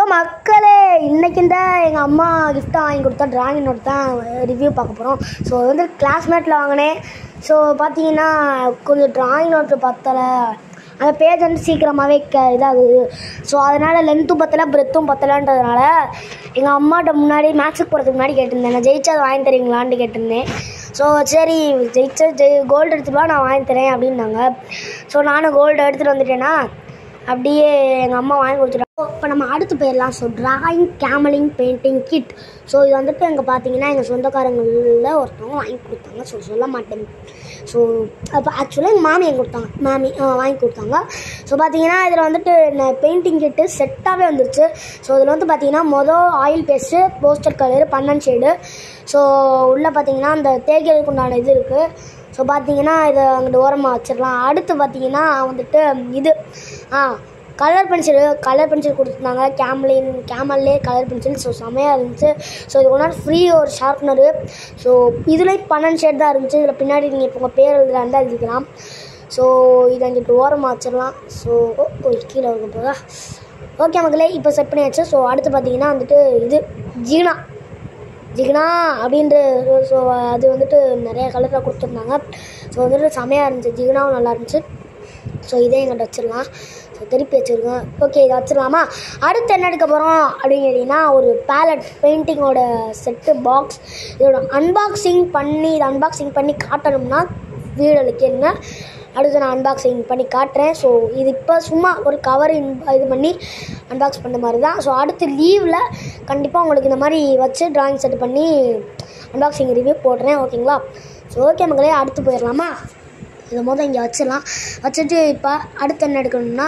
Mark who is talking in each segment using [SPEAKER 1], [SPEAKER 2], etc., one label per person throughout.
[SPEAKER 1] மக்களே இன்னைக்கு இந்த எங்கள் அம்மா gift வாங்கி கொடுத்தா டிராயிங் நோட் தான் ரிவ்யூ பார்க்க போகிறோம் ஸோ வந்து கிளாஸ்மேட்டில் வாங்கினேன் ஸோ பார்த்தீங்கன்னா கொஞ்சம் டிராயிங் நோட்டு பத்தலை அந்த பேஜ் வந்து சீக்கிரமாகவே க இதாகுது ஸோ அதனால் லென்த்தும் பத்தலை பிரெத்தும் பத்தலைன்றதுனால எங்கள் அம்மாட்ட முன்னாடி மேட்ச்சுக்கு போகிறதுக்கு முன்னாடி கேட்டிருந்தேன் நான் ஜெயிச்சா அதை வாங்கி தரீங்களான்னு கேட்டிருந்தேன் ஸோ சரி ஜெயிச்சா ஜெய் கோல்டு எடுத்துட்டு வா நான் வாங்கி தரேன் அப்படின்னாங்க ஸோ நானும் கோல்டு எடுத்துகிட்டு வந்துட்டேன்னா அப்படியே எங்கள் அம்மா வாங்கி கொடுத்துட்டாங்க இப்போ நம்ம அடுத்து போயிடலாம் so drawing Camlin painting kit so இது வந்துட்டு எங்கே பார்த்தீங்கன்னா எங்கள் சொந்தக்காரங்களில் ஒருத்தவங்க வாங்கி கொடுத்தாங்க ஸோ சொல்ல மாட்டேன் ஸோ அப்போ ஆக்சுவலாக எங்கள் மாமி எங்க கொடுத்தாங்க மாமி ஆ, வாங்கி கொடுத்தாங்க ஸோ பார்த்தீங்கன்னா இதில் வந்துட்டு பெயிண்டிங் கிட்டு செட்டாகவே வந்துருச்சு ஸோ இதில் வந்து பார்த்தீங்கன்னா மொதல் ஆயில் பேஸ்ட்டு போஸ்டர் கலர் பன்னன் ஷேடு ஸோ உள்ளே பார்த்தீங்கன்னா அந்த தேய்க்கிறதுக்கு உண்டான இது இருக்குது ஸோ பார்த்தீங்கன்னா இதை அங்கிட்டு ஓரமாக வச்சிடலாம் அடுத்து பார்த்தீங்கன்னா வந்துட்டு இது ஆ கலர் பென்சில் கலர் பென்சில் கொடுத்துருந்தாங்க கேம்லின் கேமல்லே கலர் பென்சில் ஸோ செமையாக இருந்துச்சு ஸோ இது ஒன்றா ஃப்ரீ ஒரு ஷார்ப்னரு ஸோ இதுலேயும் பன்னெண்டு ஷேட் தான் இருந்துச்சு இதில் பின்னாடி நீங்கள் இப்போ உங்கள் பேர் எழுதுல இருந்தால் எழுதிக்கலாம் ஸோ இதை அங்கிட்டு ஓரமாக வச்சிடலாம் ஸோ ஓ கீழே இருக்க போதா ஓகே மக்களே இப்போ செட் பண்ணியாச்சு ஸோ அடுத்து பார்த்தீங்கன்னா வந்துட்டு இது ஜீனா ஜிக்னா அப்படின்ற ஸோ அது வந்துட்டு நிறைய கலரில் கொடுத்துருந்தாங்க ஸோ வந்துட்டு செமையாக இருந்துச்சு ஜிக்னாவும் நல்லா இருந்துச்சு ஸோ இதே எங்கிட்ட வச்சிடலாம் ஸோ திருப்பி வச்சுருக்கேன் ஓகே இதை வச்சிடலாமா அடுத்து என்ன எடுக்க போகிறோம் அப்படின்னு கேட்டிங்கன்னா ஒரு பேலட் பெயிண்டிங்கோட செட்டு பாக்ஸ் இதோட அன்பாக்சிங் பண்ணி இதை அன்பாக்சிங் பண்ணி காட்டணும்னா வீடியோவில் கேளுங்க அடுத்து நான் அன்பாக்சிங் பண்ணி காட்டுறேன் ஸோ இது இப்போ சும்மா ஒரு கவர் இது பண்ணி அன்பாக்ஸ் பண்ண மாதிரி தான் ஸோ அடுத்து லீவில் கண்டிப்பாக உங்களுக்கு இந்த மாதிரி வச்சு ட்ராயிங் செட் பண்ணி அன்பாக்சிங் ரிவ்யூ போடுறேன் ஓகேங்களா ஸோ ஓகே மக்களே அடுத்து போயிடலாமா இதை மொதல் இங்கே வச்சிடலாம் வச்சுட்டு இப்போ அடுத்து என்ன எடுக்கணும்னா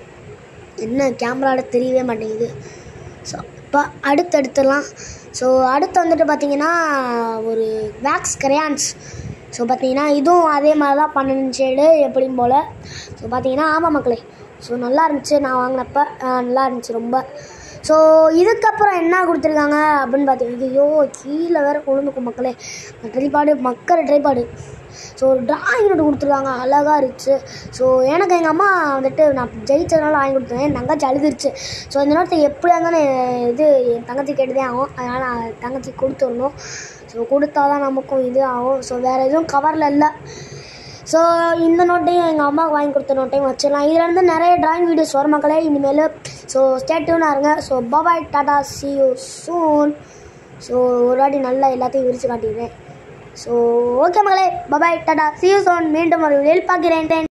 [SPEAKER 1] என்ன கேமராவில் தெரியவே மாட்டேங்குது ஸோ இப்போ அடுத்து எடுத்துடலாம் ஸோ அடுத்து வந்துட்டு பார்த்தீங்கன்னா ஒரு வேக்ஸ் கிரையான்ஸ் ஸோ பார்த்தீங்கன்னா இதுவும் அதே மாதிரி தான் பன்னெண்டு ஷேடு எப்படியும் போல் ஸோ பார்த்தீங்கன்னா ஆமாம் மக்களே ஸோ நல்லா இருந்துச்சு நான் வாங்கினப்ப ஆ, நல்லா இருந்துச்சு ரொம்ப ஸோ இதுக்கப்புறம் என்ன கொடுத்துருக்காங்க அப்படின்னு பார்த்தீங்கன்னா ஐயோ கீழே வேற கொழுந்துக்கும் மக்களே ட்ரைபாடு மக்கள் ட்ரைபாடு ஸோ ஒரு டிராயிங் நோட்டு கொடுத்துருக்காங்க அழகாக இருந்துச்சு ஸோ எனக்கு எங்கள் அம்மா வந்துட்டு நான் ஜெயிச்சதுனால வாங்கி கொடுத்தேன் என் தங்கச்சி அழுதுருச்சு ஸோ இந்த நோட்டை எப்படியா இருந்தாலும் எ- இது என் தங்கச்சி கேட்டுதே ஆகும் அதனால் நான் தங்கச்சி கொடுத்துடணும் ஸோ கொடுத்தா தான் நமக்கும் இது ஆகும் ஸோ வேறு எதுவும் கவரில் இல்லை ஸோ இந்த நோட்டையும் எங்கள் அம்மாவுக்கு வாங்கி கொடுத்த நோட்டையும் வச்சிடலாம் இதுலேருந்து நிறைய டிராயிங் வீடியோஸ் வர மக்களே இனிமேல் ஸோ ஸ்டேட்யூனாக இருங்க so bye bye ta ta see you soon so ஒரு வாட்டி நல்லா எல்லாத்தையும் விரித்து காட்டிடுறேன் ஸோ ஓகே மகளே bye bye ta ta see you soon மீண்டும் ஒரு வீடியோவில் பார்க்கிறேன்